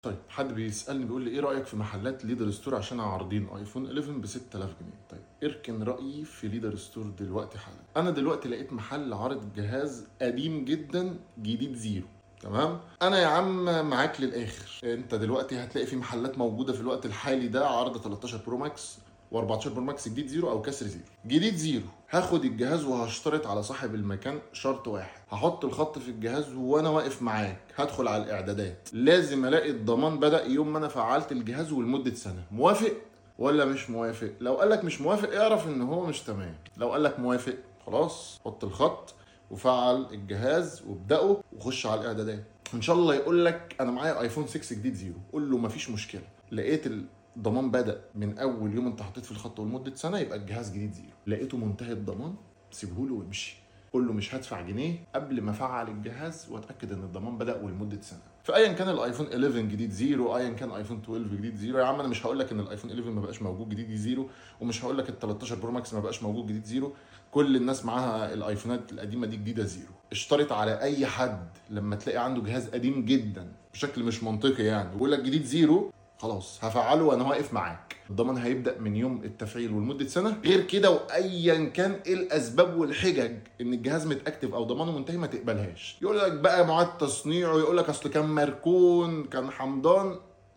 طيب حد بيسالني بيقول لي ايه رايك في محلات ليدر ستور عشان عارضين ايفون 11 ب 6000 جنيه طيب اركن رايي في ليدر ستور دلوقتي حالا انا دلوقتي لقيت محل عارض جهاز قديم جدا جديد زيرو تمام انا يا عم معاك للاخر انت دلوقتي هتلاقي في محلات موجوده في الوقت الحالي ده عرض 13 برو ماكس و14 برو ماكس جديد زيرو او كسر زيرو جديد زيرو هاخد الجهاز وهشترط على صاحب المكان شرط واحد هحط الخط في الجهاز وانا واقف معاك هدخل على الاعدادات لازم الاقي الضمان بدا يوم ما انا فعلت الجهاز ولمده سنه موافق ولا مش موافق لو قال لك مش موافق اعرف ان هو مش تمام لو قال لك موافق خلاص حط الخط وفعل الجهاز وابداه وخش على الاعدادات ان شاء الله يقول لك انا معايا ايفون 6 جديد زيرو قول له مفيش مشكله لقيت الضمان بدا من اول يوم انت حطيت في الخط ولمده سنه يبقى الجهاز جديد زيرو لقيته منتهي الضمان سيبه له وامشي قول له مش هدفع جنيه قبل ما افعل الجهاز واتاكد ان الضمان بدا ولمده سنه فايا كان الايفون 11 جديد زيرو ايا كان ايفون 12 جديد زيرو يا عم انا مش هقول لك ان الايفون 11 ما بقاش موجود جديد زيرو ومش هقول لك ال 13 برو ماكس ما بقاش موجود جديد زيرو كل الناس معاها الايفونات القديمه دي جديده زيرو اشترط على اي حد لما تلاقي عنده جهاز قديم جدا بشكل مش منطقي يعني ويقول لك جديد زيرو خلاص هفعله وانا واقف معاك الضمان هيبدا من يوم التفعيل ولمده سنه غير كده وايا كان ايه الاسباب والحجج ان الجهاز متاكتف او ضمانه منتهي ما تقبلهاش يقول لك بقى معاد تصنيعه يقول لك اصل كان مركون كان حمضان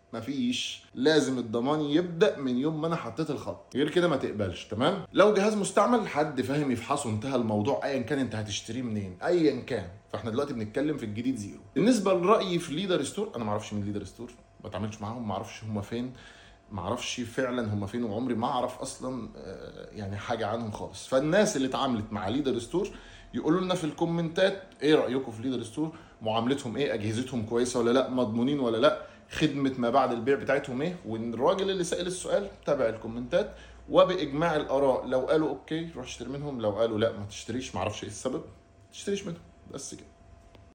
مفيش لازم الضمان يبدا من يوم ما انا حطيت الخط غير كده ما تقبلش تمام لو جهاز مستعمل حد فاهم يفحصه انتهى الموضوع ايا كان انت هتشتريه منين ايا كان فاحنا دلوقتي بنتكلم في الجديد زيرو بالنسبه لرايي في ليدر ستور انا ما اعرفش مين ليدر ستور ما اتعاملتش معاهم ما اعرفش هم فين ما اعرفش فعلا هم فين وعمري ما اعرف اصلا آه، يعني حاجه عنهم خالص فالناس اللي اتعاملت مع ليدر ستور يقولوا لنا في الكومنتات ايه رايكم في ليدر ستور معاملتهم ايه اجهزتهم كويسه ولا لا مضمونين ولا لا خدمه ما بعد البيع بتاعتهم ايه والراجل اللي سال السؤال تابع الكومنتات وباجماع الاراء لو قالوا اوكي روح اشتري منهم لو قالوا لا ما تشتريش ما اعرفش ايه السبب ما تشتريش منهم بس كده